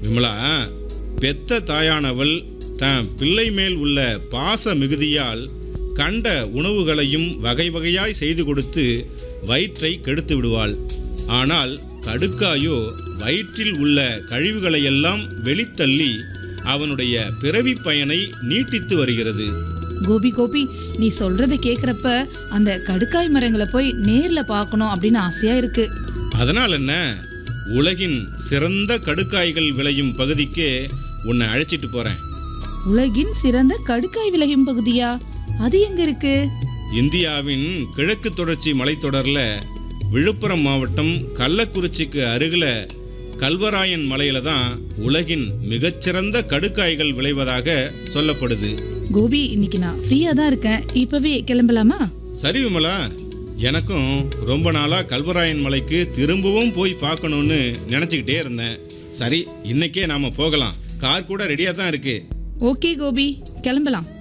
விமலா பெத்த தாயானவள் தன் பிள்ளை மேல் உள்ள பாச மிகுதியால் கண்ட உணவுகளையும் வகை வகையாய் செய்து கொடுத்து வயிற்றை கெடுத்து விடுவாள் ஆனால் கடுக்காயோ வயிற்றில் உள்ள கழிவுகளையெல்லாம் வெளித்தள்ளி அவனுடைய பிறவி பயனை நீட்டித்து வருகிறது கோபி கோபி நீ சொல்றத கேக்குறப்ப அந்த கடுக்காய் மரங்களை போய் நேர்ல பார்க்கணும் அப்படின்னு ஆசையா இருக்கு அதனால் என்ன உலகின் சிறந்த கடுக்காய்கள் விளையும் பகுதிக்கே உன்னை அழைச்சிட்டு போறேன் உலகின் சிறந்த கடுக்காய் விளையும் பகுதியா அது எங்க இருக்கு இந்தியாவின் கிழக்கு தொடர்ச்சி மலைத்தொடர்ல விழுப்புரம் மாவட்டம் கள்ளக்குறிச்சிக்கு அருகில கல்வராயன் மலையில தான் உலகின் மிகச்சிறந்த கடுக்காய்கள் விளைவதாக சொல்லப்படுது கோபி இன்னைக்கு நான் ஃப்ரீயா தான் இருக்கேன் இப்பவே கிளம்பலாமா சரி விமலா எனக்கும் ரொம்ப நாளா கல்வராயன் மலைக்கு திரும்பவும் போய் பார்க்கணும்னு நினச்சிக்கிட்டே இருந்தேன் சரி இன்னைக்கே நாம போகலாம் கார் கூட ரெடியாக தான் இருக்கு ஓகே கோபி கிளம்பலாம்